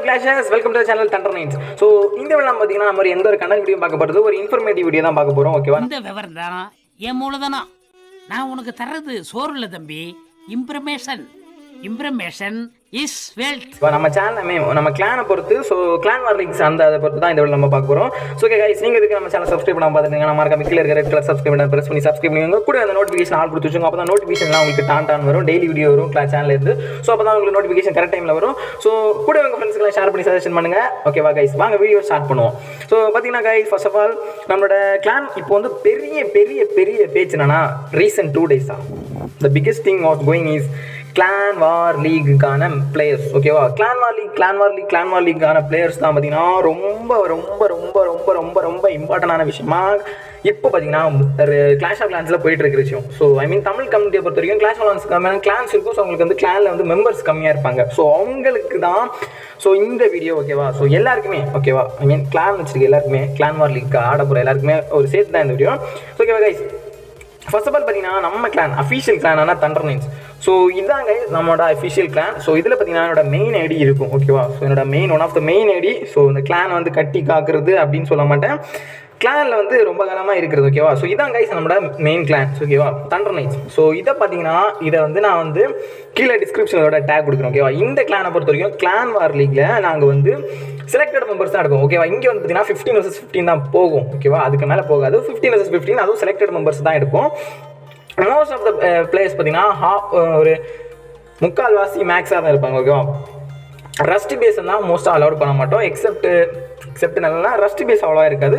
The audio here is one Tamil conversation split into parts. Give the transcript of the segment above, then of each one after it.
clashes welcome to channel thunder nines so இந்த வேலை நம்ம பார்த்தீங்கன்னா நம்ம ஒரு எந்த ஒரு கண்டென்ட் வீடியோ பார்க்க போகிறது ஒரு இன்ஃபர்மேட்டிவ் வீடியோ தான் பார்க்க போகிறோம் ஓகேவா இந்த விவரம் தானா என் மூலதனம் நான் உனக்கு தர்றது சோறு இல்லை தம்பி இம்ப்ரமேஷன் இம்ப்ரமேஷன் இஸ் வெல்த் இப்போ நம்ம சேனலுமே நம்ம கிளானை பொறுத்து ஸோ கிளான் வார் லீக்ஸ் அந்த அதை பொறுத்து தான் இந்த வீடியோ நம்ம பார்க்க போகிறோம் ஸோ ஓகே கைஸ் நீங்கள் இதுக்கு நம்ம சேனல் சப்ஸ்கிரைப் பண்ணாம பார்த்துருங்க நம்ம இருக்க கீழே இருக்க ரெட் கலர் சப்ஸ்கிரைப் பண்ண ப்ரெஸ் பண்ணி சப்ஸ்கிரைப் பண்ணுங்க கூட அந்த நோட்டிஃபிகேஷன் ஆல் கொடுத்து வச்சுங்க அப்போ தான் நோட்டிஃபிகேஷன்லாம் உங்களுக்கு டான் டான் வரும் டெய்லி வீடியோ வரும் கிளாஸ் சேனல் இருந்து ஸோ அப்போ தான் உங்களுக்கு நோட்டிஃபிகேஷன் கரெக்ட் டைமில் வரும் ஸோ கூட உங்கள் ஃப்ரெண்ட்ஸ்க்குலாம் ஷேர் பண்ணி சஜஷன் பண்ணுங்க ஓகேவா கைஸ் வாங்க வீடியோ ஸ்டார்ட் பண்ணுவோம் ஸோ பார்த்தீங்கன்னா கைஸ் ஃபர்ஸ்ட் ஆஃப் ஆல் நம்மளோட கிளான் இப்போ வந்து பெரிய பெரிய பெரிய பேச்சு என்னன்னா ரீசெண்ட் டூ டேஸ் தான் the biggest thing was going is clan war லீக்குக்கான பிளேயர்ஸ் ஓகேவா clan war league clan war league clan war லீக்கான பிளேயர்ஸ் தான் பார்த்தீங்கன்னா ரொம்ப ரொம்ப ரொம்ப ரொம்ப ரொம்ப ரொம்ப இம்பார்ட்டண்டான விஷயமா இப்போ பார்த்தீங்கன்னா கிளாஷ் ஆஃப் கிளான்ஸில் போயிட்டு இருக்க விஷயம் ஸோ ஐ மீன் தமிழ் கம்யூனிட்டியை பொறுத்த வரைக்கும் கிளாஷ் ஆஃப் கிளான்ஸ் கிளான்ஸ் இருக்கும் ஸோ அவங்களுக்கு வந்து கிளானில் வந்து மெம்பர்ஸ் கம்மியாக இருப்பாங்க ஸோ அவங்களுக்கு தான் ஸோ இந்த வீடியோ ஓகேவா ஸோ எல்லாருக்குமே ஓகேவா ஐ மீன் கிளான் வச்சிருக்க எல்லாருக்குமே கிளான் வார் லீக் ஆட போகிற எல்லாருக்குமே ஒரு சேர்த்து தான் இந்த வீடியோ ஓகேவா கைஸ் ஃபர்ஸ்ட் ஆஃப் ஆல் பார்த்தீங்கன்னா நம்ம கிளான் அஃபிஷியல் கிளானான தண்டர் நைன்ஸ் ஸோ இதாங்க நம்மளோட அஃபிஷியல் கிளான் ஸோ இதில் பார்த்தீங்கன்னா என்னோட மெயின் ஐடி இருக்கும் ஓகேவா ஸோ என்னோட main one of the main ID so இந்த கிளான் வந்து கட்டி காக்குறது அப்படின்னு சொல்ல மாட்டேன் கிளானில் வந்து ரொம்ப காலமாக இருக்கிறது ஓகேவா ஸோ இதான் கைஸ் நம்மளோட மெயின் கிளான் ஓகேவா தண்டர் நைட்ஸ் ஸோ இதை பார்த்தீங்கன்னா இதை வந்து நான் வந்து கீழே டிஸ்கிரிப்ஷனோட டேக் கொடுக்குறேன் ஓகேவா இந்த கிளானை பொறுத்த வரைக்கும் கிளான் வார் லீக்ல நாங்கள் வந்து செலக்டட் மெம்பர்ஸ் தான் எடுப்போம் ஓகேவா இங்கே வந்து பார்த்தீங்கன்னா ஃபிஃப்டீன் வர்சஸ் ஃபிஃப்டின் தான் போகும் ஓகேவா அதுக்கு மேலே போகாது ஃபிஃப்டீன் வர்சஸ் ஃபிஃப்டின் அதுவும் செலக்டட் மெம்பர்ஸ் தான் எடுப்போம் மோஸ்ட் ஆஃப் த பிளேயர்ஸ் பார்த்தீங்கன்னா ஹா ஒரு முக்கால்வாசி மேக்ஸாக தான் இருப்பாங்க ஓகேவா ரஸ்ட் பேஸ் தான் மோஸ்ட்டாக அலோட் பண்ண மாட்டோம் எக்ஸப்ட் எக்ஸப்ட் நல்லா ரஸ்ட் பேஸ் அவ்வளோவா இருக்காது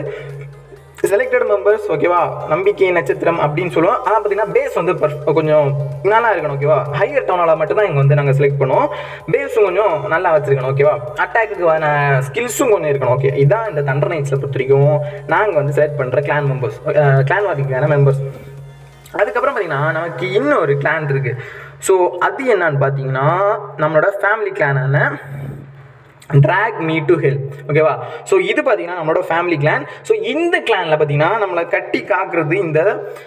செலக்டட் மெம்பர்ஸ் ஓகேவா நம்பிக்கை நட்சத்திரம் அப்படின்னு சொல்லுவோம் ஆனால் பார்த்தீங்கன்னா பேஸ் வந்து perf- கொஞ்சம் நல்லா இருக்கணும் ஓகேவா ஹையர் டவுனால் மட்டும் தான் இங்கே வந்து நாங்கள் செலக்ட் பண்ணுவோம் பேஸும் கொஞ்சம் நல்லா வச்சிருக்கணும் ஓகேவா அட்டாக்குக்கான ஸ்கில்ஸும் கொஞ்சம் இருக்கணும் ஓகே இதான் இந்த தண்டர் நைட்ஸில் பொறுத்த வரைக்கும் நாங்கள் வந்து செலக்ட் பண்ணுற கிளான் மெம்பர்ஸ் கிளான் வாதிக்கான மெம்பர்ஸ் அதுக்கப்புறம் பார்த்தீங்கன்னா நமக்கு இன்னொரு கிளான் இருக்குது ஸோ அது என்னன்னு பார்த்தீங்கன்னா நம்மளோட ஃபேமிலி கிளானான ட்ராக் மீ டு ஹெல்ப் ஓகேவா ஸோ இது பார்த்தீங்கன்னா நம்மளோட ஃபேமிலி கிளான் ஸோ இந்த கிளானில் பார்த்தீங்கன்னா நம்மளை கட்டி காக்குறது இந்த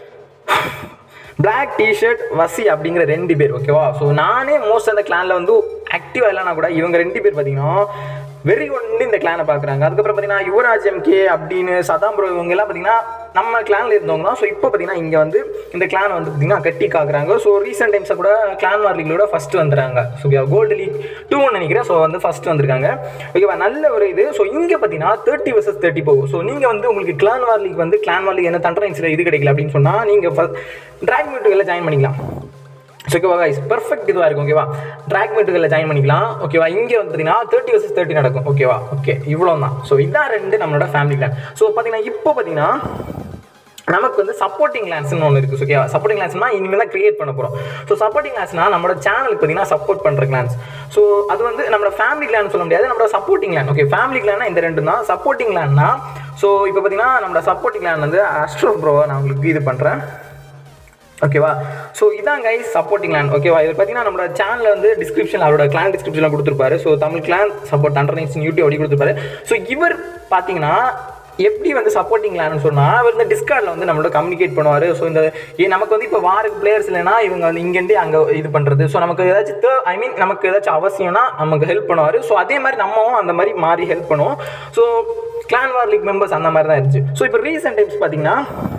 பிளாக் டிஷர்ட் வசி அப்படிங்கிற ரெண்டு பேர் ஓகேவா ஸோ நானே மோஸ்ட் அந்த கிளானில் வந்து ஆக்டிவாக இல்லைனா கூட இவங்க ரெண்டு பேர் பார்த்தீங்கன்னா வெறி கொண்டு இந்த கிளானை பார்க்குறாங்க அதுக்கப்புறம் பார்த்தீங்கன்னா யுவராஜ் எம்கே அப்படின்னு சதாம் ப்ரோ இவங்க எல்லாம் பார்த்தீங்கன்னா நம்ம கிளானில் இருந்தவங்க தான் ஸோ இப்போ பார்த்தீங்கன்னா இங்கே வந்து இந்த கிளான் வந்து பார்த்தீங்கன்னா கட்டி காக்குறாங்க ஸோ ரீசெண்ட் டைம்ஸை கூட கிளான் வார் லீக்லோட ஃபஸ்ட்டு வந்துடுறாங்க ஸோ கோல்டு லீக் டூன்னு நினைக்கிறேன் ஸோ வந்து ஃபஸ்ட் வந்திருக்காங்க ஓகேவா நல்ல ஒரு இது ஸோ இங்கே பார்த்தீங்கன்னா தேர்ட்டி வர்சஸ் தேர்ட்டி போகும் ஸோ நீங்கள் வந்து உங்களுக்கு கிளான் வார் லீக் வந்து கிளான் வார் லீக் என்ன தண்டனைஸில் இது கிடைக்கல அப்படின்னு சொன்னால் நீங்கள் ஃபஸ்ட் ட்ராக் மீட்டுகளில் ஜாயின் பண்ணிக்கலாம் ஸோ ஓகேவா கைஸ் பர்ஃபெக்ட் இதுவாக இருக்கும் ஓகேவா ட்ராக் மீட்டுகளில் ஜாயின் பண்ணிக்கலாம் ஓகேவா இங்கே வந்து பார்த்தீங்கன்னா தேர்ட்டி வர்சஸ் தேர்ட்டி நடக்கும் ஓகேவா ஓகே இவ்வளோ தான் ஸோ இதான் ரெண்டு நம்மளோட ஃபேமிலி பிளான் ஸோ பார்த்தீங்கன்னா இப்போ பார்த்தீங்கன்னா நமக்கு வந்து சப்போர்ட்டிங் லேன்ஸ்னு ஒன்று இருக்குது ஓகேவா சப்போர்ட்டிங் லேன்ஸ்னா இனிமேல் தான் கிரியேட் பண்ண போகிறோம் ஸோ சப்போர்ட்டிங் லேன்ஸ்னா நம்மளோட சேனலுக்கு பார்த்தீங்கன்னா சப்போர்ட் பண்ணுற கிளான்ஸ் ஸோ அது வந்து நம்மளோட ஃபேமிலி கிளான் சொல்ல முடியாது நம்மளோட சப்போர்ட்டிங் லேன் ஓகே ஃபேமிலி கிளான்னா இந்த ரெண்டு தான் சப்போர்ட்டிங் லேன்னா ஸோ இப்போ பார்த்தீங்கன்னா நம்மளோட சப்போர்ட்டிங் லேன் வந்து அஸ்ட்ரோ ப்ரோவை நான் உங்களுக்கு இது பண்ணுறேன் ஓகேவா ஸோ இதான் கைஸ் சப்போர்ட்டிங் லேண்ட் ஓகேவா இது பார்த்தீங்கன்னா நம்மளோட சேனலில் வந்து டிஸ்கிரிப்ஷன் அவரோட கிளான் டிஸ்கிரிப்ஷனில் கொடுத்துருப்பாரு ஸோ தமிழ் கிளான் சப்போர்ட் அண்டர்னைஸ் யூடியூப் அப்படி கொடுத்துருப்பாரு ஸோ இவர் பார்த்தீங்கன்னா எப்படி வந்து சப்போர்ட்டிங் லேன்னு சொன்னால் அவர் இந்த டிஸ்கார்டில் வந்து நம்மளோட கம்யூனிகேட் பண்ணுவார் ஸோ இந்த ஏ நமக்கு வந்து இப்போ வாருக்கு பிளேயர்ஸ் இல்லைன்னா இவங்க வந்து இங்கேருந்தே அங்கே இது பண்ணுறது ஸோ நமக்கு ஏதாச்சும் ஐ மீன் நமக்கு ஏதாச்சும் அவசியம்னா நமக்கு ஹெல்ப் பண்ணுவார் ஸோ அதே மாதிரி நம்மவும் அந்த மாதிரி மாறி ஹெல்ப் பண்ணுவோம் so clan war league members அந்த மாதிரி தான் இருந்துச்சு ஸோ இப்போ ரீசெண்ட் டைம்ஸ் பார்த்தீங்கன்னா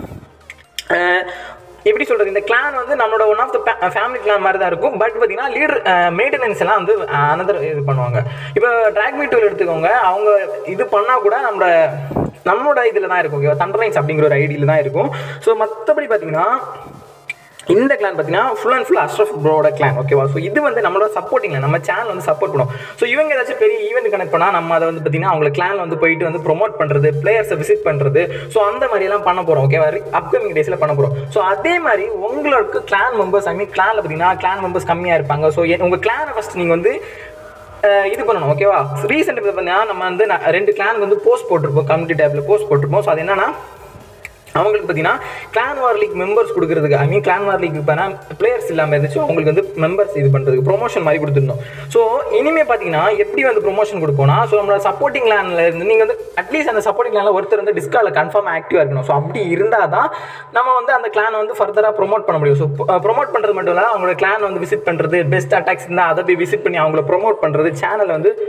அஹ் எப்படி சொல்கிறது இந்த கிளான் வந்து நம்மளோட one of the family clan மாதிரி தான் இருக்கும் பட் பார்த்தீங்கன்னா லீடர் மெயின்டெனன்ஸ் எல்லாம் வந்து அனதர் இது பண்ணுவாங்க இப்போ ட்ராக் மீட்டூல் எடுத்துக்கோங்க அவங்க இது பண்ணால் கூட நம்மளோட நம்மளோட இதில் தான் இருக்கும் ஓகேவா தண்டரைன்ஸ் அப்படிங்கிற ஒரு ஐடியில் தான் இருக்கும் ஸோ மற்றபடி பார்த்தீங்கன்னா இந்த கிளான் பார்த்தீங்கன்னா ஃபுல் அண்ட் ஃபுல் அஷ்ரஃப் ப்ரோட கிளான் ஓகேவா ஸோ இது வந்து நம்மளோட சப்போர்ட்டிங் நம்ம சேனல் வந்து சப்போர்ட் பண்ணும் ஸோ இவங்க ஏதாச்சும் பெரிய ஈவெண்ட் கனெக்ட் பண்ணால் நம்ம அதை வந்து பார்த்தீங்கன்னா அவங்க கிளான் வந்து போயிட்டு வந்து ப்ரொமோட் பண்ணுறது பிளேயர்ஸை விசிட் பண்ணுறது ஸோ அந்த மாதிரியெல்லாம் பண்ண போகிறோம் ஓகேவா அப்கமிங் டேஸில் பண்ண போகிறோம் ஸோ அதே மாதிரி உங்களுக்கு கிளான் மெம்பர்ஸ் ஐ மீன் கிளானில் பார்த்தீங்கன்னா கிளான் மெம்பர்ஸ் கம்மியாக இருப்பாங்க ஸோ உங்கள் கிளானை ஃபஸ்ட் நீங்கள் வந்து அஹ் இது பண்ணணும் ஓகேவா ரீசெண்ட் பார்த்தீங்கன்னா நம்ம வந்து நான் ரெண்டு கிளானுக்கு வந்து போஸ்ட் போட்டிருப்போம் கம்யூனிட்டி டேப்பில் போஸ்ட் போட்டிருப்போம் ஸோ அது என்னன்னா அவங்களுக்கு பார்த்தீங்கன்னா கிளான் வார் லீக் மெம்பர்ஸ் கொடுக்குறதுக்கு I mean clan war league பார்த்தா பிளேயர்ஸ் இல்லாமல் இருந்துச்சு அவங்களுக்கு வந்து மெம்பர்ஸ் இது பண்ணுறதுக்கு ப்ரொமோஷன் மாதிரி கொடுத்துருந்தோம் ஸோ இனிமேல் பார்த்தீங்கன்னா எப்படி வந்து ப்ரொமோஷன் கொடுப்போம்னா ஸோ நம்மளோட சப்போர்ட்டிங் லேனில் இருந்து நீங்கள் வந்து அட்லீஸ்ட் அந்த சப்போர்ட்டிங் லேனில் ஒருத்தர் வந்து டிஸ்காலில் கன்ஃபார்ம் ஆக்டிவாக இருக்கணும் ஸோ அப்படி இருந்தால் தான் நம்ம வந்து அந்த கிளானை வந்து ஃபர்தராக ப்ரொமோட் பண்ண முடியும் ஸோ ப்ரொமோட் பண்ணுறது மட்டும் இல்லை அவங்களோட கிளான் வந்து விசிட் பண்ணுறது பெஸ்ட் அட்டாக்ஸ் இருந்தால் அதை போய் விசிட் பண்ணி அவங்கள ப்ரொமோட் பண்ணுறது சேனலை வந்து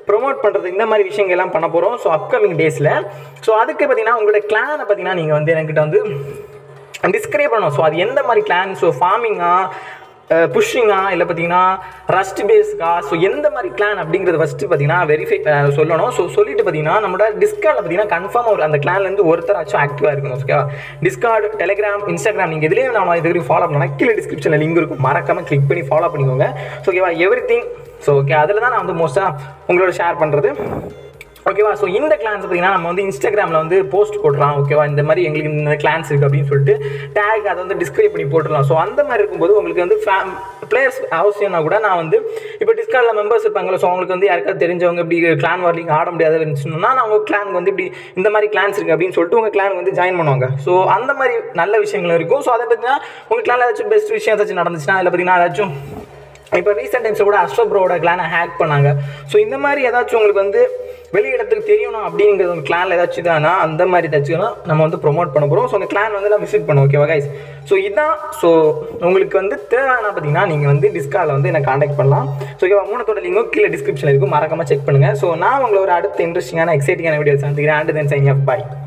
ப்ரொமோட் பண்ணுறது இந்த மாதிரி விஷயங்கள்லாம் பண்ண போகிறோம் ஸோ அப்கமிங் டேஸில் ஸோ அதுக்கு பார்த்தீங்கன்னா உங்களோட கிளானை பார்த்தீங்கன்னா நீங்கள் வந்து என்கிட்ட வந்து டிஸ்கிரைப் பண்ணணும் ஸோ அது எந்த மாதிரி கிளான் ஸோ ஃபார்மிங்கா புஷ்ஷிங்கா இல்லை பார்த்தீங்கன்னா ரஸ்ட் பேஸ்க்கா ஸோ எந்த மாதிரி கிளான் அப்படிங்கிறது ஃபஸ்ட்டு பார்த்தீங்கன்னா வெரிஃபை சொல்லணும் ஸோ சொல்லிட்டு பார்த்தீங்கன்னா நம்மளோட டிஸ்கார்டில் பார்த்தீங்கன்னா கன்ஃபார்ம் ஒரு அந்த கிளான்லேருந்து ஒருத்தராச்சும் ஆக்டிவாக இருக்கணும் ஓகேவா டிஸ்கார்டு டெலிகிராம் இன்ஸ்டாகிராம் நீங்கள் இதுலேயே நம்ம இது வரைக்கும் ஃபாலோ பண்ணலாம் கீழே டிஸ்கிரிப்ஷனில் லிங்க் இருக்கும் மறக்காமல் கிளிக் பண்ணி ஃபாலோ பண்ணிக்கோங்க ஸோ ஓகேவா எவ்ரி திங் ஸோ ஓகே அதில் தான் நான் வந்து மோஸ்ட்டாக உங்களோட ஷேர் பண்ணுறது ஓகேவா ஸோ இந்த கிளான்ஸ் பார்த்தீங்கன்னா நம்ம வந்து இன்ஸ்டாகிராமில் வந்து போஸ்ட் போடலாம் ஓகேவா இந்த மாதிரி எங்களுக்கு இந்த கிளான்ஸ் இருக்குது அப்படின்னு சொல்லிட்டு டேக் அதை வந்து டிஸ்கிரைப் பண்ணி போட்டுடலாம் ஸோ அந்த மாதிரி இருக்கும்போது உங்களுக்கு வந்து ஃபேம் பிளேயர்ஸ் அவசியம்னா கூட நான் வந்து இப்போ டிஸ்கார்டில் மெம்பர்ஸ் இருப்பாங்களோ ஸோ அவங்களுக்கு வந்து யாருக்காவது தெரிஞ்சவங்க இப்படி கிளான் வார்லிங் ஆட முடியாது இருந்துச்சுன்னா நான் உங்கள் கிளானுக்கு வந்து இப்படி இந்த மாதிரி கிளான்ஸ் இருக்குது அப்படின்னு சொல்லிட்டு உங்கள் கிளான் வந்து ஜாயின் பண்ணுவாங்க ஸோ அந்த மாதிரி நல்ல விஷயங்களும் இருக்கும் ஸோ அதை பார்த்தீங்கன்னா உங்கள் கிளானில் ஏதாச்சும் பெஸ்ட் விஷயம் ஏதாச்சும் நடந்துச்சுன்னா இல்லை பார்த்தீங்கன்னா ஏதாச்சும் இப்போ ரீசெண்ட் டைம்ஸில் கூட அஸ்ட்ரோ ப்ரோவோட கிளானை ஹேக் பண்ணாங்க ஸோ இந்த மாதிரி ஏதாச்சும் உங்களுக்கு வந்து வெளி இடத்துக்கு தெரியணும் அப்படிங்கிறது உங்கள் கிளானில் ஏதாச்சும் இதானா அந்த மாதிரி ஏதாச்சும் நம்ம வந்து ப்ரொமோட் பண்ண போகிறோம் ஸோ அந்த கிளான் வந்து நான் விசிட் பண்ணுவோம் ஓகேவா கைஸ் ஸோ இதான் ஸோ உங்களுக்கு வந்து தேவையான பார்த்தீங்கன்னா நீங்கள் வந்து டிஸ்காலில் வந்து என்னை காண்டாக்ட் பண்ணலாம் ஸோ ஓகேவா மூணத்தோட லிங்கும் கீழே டிஸ்கிரிப்ஷனில் இருக்கும் மறக்காமல் செக் பண்ணுங்கள் ஸோ நான் உங்களை ஒரு அடுத்த இன்ட்ரெஸ்டிங்கான எக்ஸைட்டிங்கான வீடியோ சந்திக்கிறேன் and then sign off bye